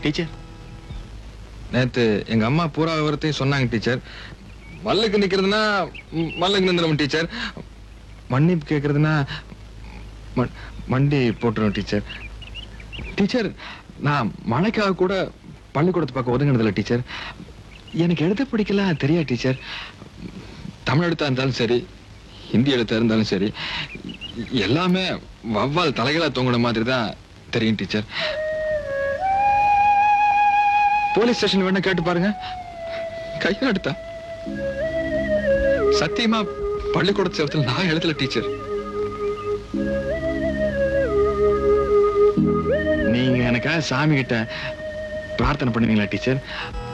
teacher நேத்து எங்க அம்மா பூரா விவரத்தையும் சொன்னாங்க டீச்சர் மல்லுக்கு நிக்கிறதுனா ம், மல்லுக்கு நின்றுடும் டீச்சர் மன்னிப்பு கேட்கறதுனா ம- மண்டி போட்டுரும் டீச்சர் டீச்சர் நான் மழைக்காக கூட பள்ளிக்கூடத்து பக்கம் ஒதுங்கினதில்ல டீச்சர் எனக்கு எழுத பிடிக்கல தெரியாது டீச்சர் தமிழ் எழுத்தா இருந்தாலும் சரி ஹிந்தி எழுத்தா இருந்தாலும் சரி எல்லாமே வவ்வால் தலைகளா தொங்குன மாதிரி தான் தெரியும் டீச்சர் போலீஸ் ஸ்டேஷன் வேணா கேட்டு பாருங்க கையில் எடுத்தா சத்தியமா பள்ளிக்கூட சேவத்தில் நான் எழுதல டீச்சர் நீங்க எனக்காக சாமி கிட்ட பிரார்த்தனை பண்ணுவீங்களா டீச்சர்